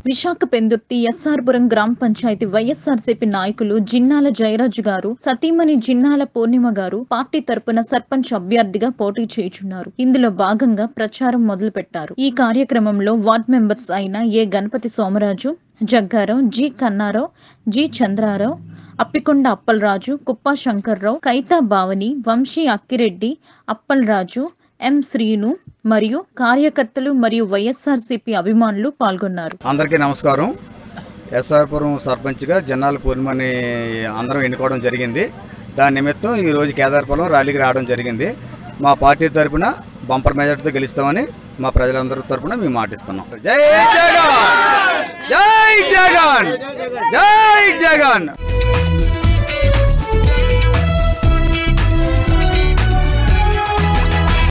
విశాఖ పెందుర్తి ఎస్ఆర్పురం గ్రామ పంచాయతీ వైఎస్ఆర్సీపీ నాయకులు జిన్నాల జయరాజు గారు సతీమణి జిన్నాల పూర్ణిమ గారు పార్టీ తరపున సర్పంచ్ అభ్యర్థిగా పోటీ చేయుచున్నారు ఇందులో భాగంగా ప్రచారం మొదలుపెట్టారు ఈ కార్యక్రమంలో వార్డ్ మెంబర్స్ అయిన A Ganapathi Somaraju Jaggarao G Kannarao G Chandrarao Appikonda Appalaraju Kuppa Sankararao కైతా భావని Vamsi Akkireddy Appalaraju ఎం శ్రీను మరియు కార్యకర్తలు మరియు వైఎస్ఆర్సీపీ అభిమానులు పాల్గొన్నారు అందరికీ నమస్కారం ఎస్ఆర్పురం సర్పంచ్గా జన్నాల పూర్ణిమని అందరం ఎన్నుకోవడం జరిగింది దాని నిమిత్తం ఈరోజు కేదార్పురం ర్యాలీకి రావడం జరిగింది మా పార్టీ తరపున బంపర్ మెజార్టీతో గెలుస్తామని మా ప్రజలందరి తరపున మేము మాటిస్తున్నాం జై జగన్ జై జగన్ జై జగన్